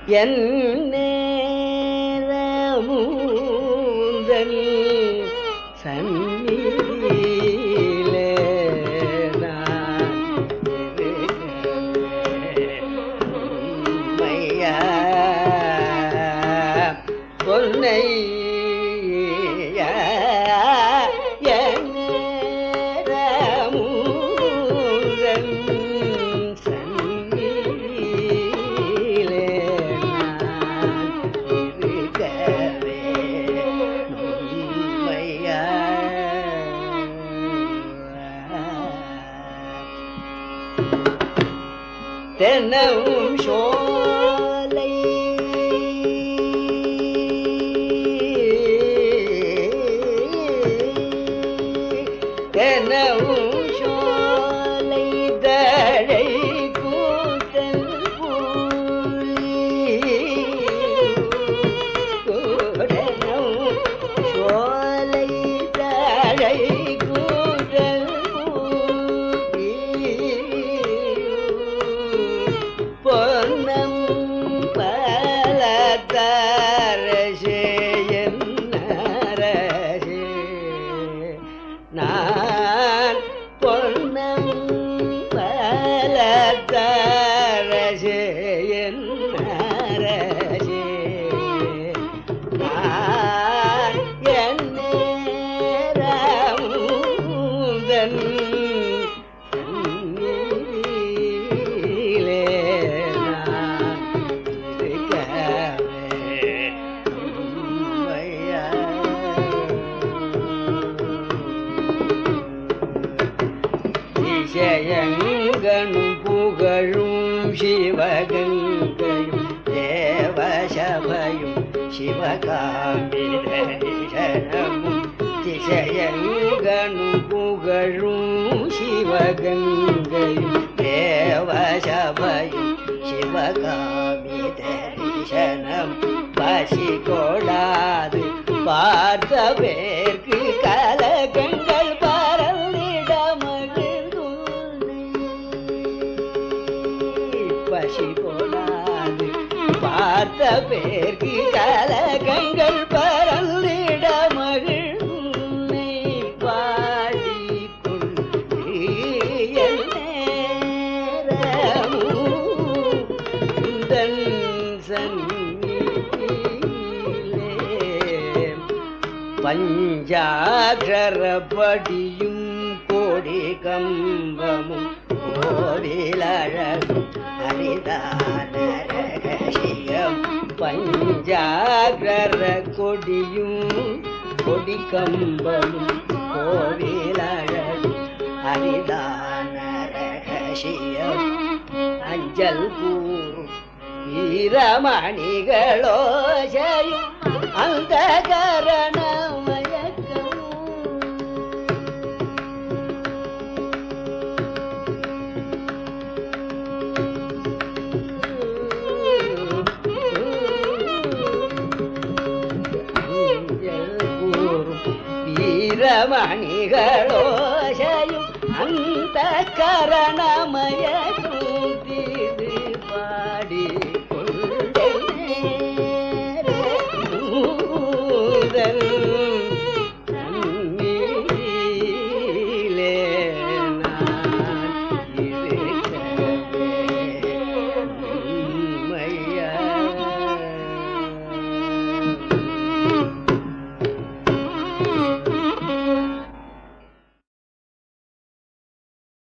என் நேரமூந்தல் சந்நிதியிலே நான் இருக்கவே உண்மையா பொன்னையா என் நேரமூந்தல் சந்நிதியிலே நான் இருக்கவே உண்மையா தென்னவும் சோலை தென்னவும் சோலை தழை கூத்தல் புலி கூடனும் சோலை தழை கூத்தல் புலி பொன்னம் பலத்தரசே என்னரசே நான் பொன்னம் பலத்தரசே என்னரசே நான் என் நேரமுதன் சந்நிதியிலே நான் இருக்கவே உண்மையா. திசையங்கனும் புகழும் சிவகங்கையும் தேவசபையும் சிவகாமிதரிசனமும் திசையங்கனும் புகழும் சிவகங்கையும் தேவசபையும் சிவகாமிதரிசனம் பசி கொடாது பார்த்த பேர்க்கு கலகங்கள் பரந்திட மகிழ்ந்துள்ளே. பசி கொடாது பார்த்த பேர்க்கு கலகங்கள் பரந்திட மகிழ்ந்துள்ளே. பாடிக்கொண்டு என் நேரமும் உந்தன் சந்நிதியிலே பஞ்சாட்சரப்படியும் கோடி கம்பமும் கோவிலழகும் அரிதான ரகசியம் பஞ்சாகர கொடியும் கொடி கம்பமும் கோவிலழகும் அரிதான ரகசியம் அஞ்சல் கூறும் வீரமணிகளோசையும் அந்த வீரமணிகளோசையும் அந்த கரணமய பாடி